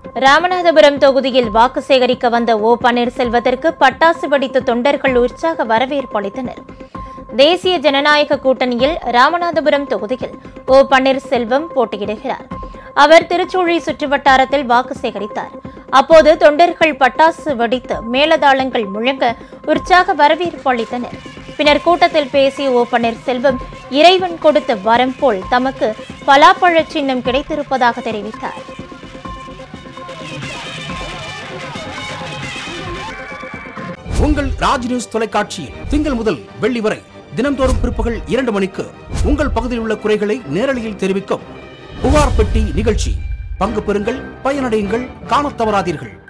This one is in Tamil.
ராமநாதபுரம் தொகுதியில் வாக்கு சேகரிக்க வந்த ஓ பன்னீர்செல்வத்திற்கு பட்டாசு வெடித்த தொண்டர்கள் உற்சாக வரவேற்பு அளித்தனர் தேசிய ஜனநாயக கூட்டணியில் ராமநாதபுரம் தொகுதியில் ஓ பன்னீர்செல்வம் போட்டியிடுகிறார் அவர் திருச்சூழி சுற்றுவட்டாரத்தில் வாக்கு சேகரித்தார் அப்போது தொண்டர்கள் பட்டாசு வெடித்து மேலதாளங்கள் முழங்க உற்சாக வரவேற்பு அளித்தனர் பின்னர் கூட்டத்தில் பேசிய ஓ பன்னீர்செல்வம் இறைவன் கொடுத்த வரம் போல் தமக்கு பலாப்பழ சின்னம் கிடைத்திருப்பதாக தெரிவித்தார் உங்கள் ராஜ் நியூஸ் தொலைக்காட்சியில் திங்கள் முதல் வெள்ளி வரை தினம்தோறும் பிற்பகல் இரண்டு மணிக்கு உங்கள் பகுதியில் உள்ள குறைகளை நேரலையில் தெரிவிக்கும் புகார் பெட்டி நிகழ்ச்சி பங்கு பெறுங்கள் பயனடையுங்கள் காணத் தவறாதீர்கள்